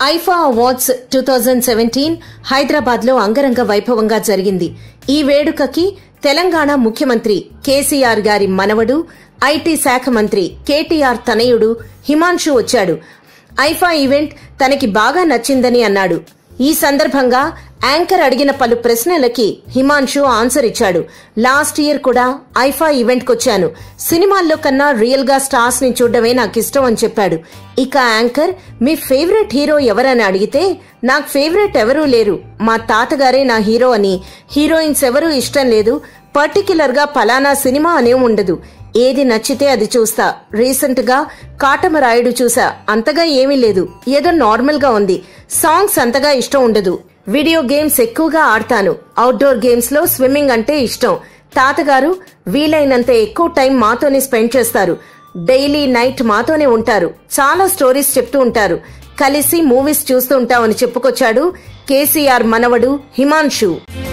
IIFA awards two thousand seventeen Hyderabad లో అంగరంగ వైభవంగా జరిగింది ఈ వేడుకకి తెలంగాణ ముఖ్యమంత్రి కేసీఆర్ గారి మనవడు ఐటీ శాఖ మంత్రి కేటీఆర్ తనయుడు హిమాంశు వచ్చాడు ఐఫా ఈవెంట్ తనకి బాగా నచ్చిందని అన్నాడు ఈ సందర్భంగా యాంకర్ అడిగిన పలు ప్రశ్నలకి హిమాంశు ఆన్సర్ ఇచ్చాడు లాస్ట్ ఇయర్ కూడా ఐఫా ఈవెంట్ కొచ్చాను సినిమాల్లో కన్నా రియల్ గా స్టార్స్ ని చూడడమే నాకు ఇష్టం అని చెప్పాడు ఇక యాంకర్ మీ ఫేవరెట్ హీరో ఎవరని అడిగితే నాకు ఫేవరెట్ ఎవరూ లేరు మా తాతగారే నా హీరో అని హీరోయిన్స్ ఎవరూ ఇష్టం లేదు పర్టిక్యులర్ గా పలానా సినిమా అనే ఉండదు ఏది నచ్చితే అది చూస్తా రీసెంట్ గా కాటమరాయుడు చూసా అంతగా ఏమీ లేదు ఏదో నార్మల్ గా ఉంది సాంగ్స్ అంతగా ఇష్టం ఉండదు వీడియో గేమ్స్ ఎక్కువగా ఆడతాను అవుట్డోర్ గేమ్స్ లో స్విమ్మింగ్ అంటే ఇష్టం తాతగారు వీలైనంత ఎక్కువ టైం మాతోనే స్పెండ్ చేస్తారు డైలీ నైట్ మాతోనే ఉంటారు చాలా స్టోరీస్ చెప్తూ ఉంటారు కలిసి మూవీస్ చూస్తూ ఉంటామని చెప్పుకొచ్చాడు కేసీఆర్ మనవడు హిమాంశు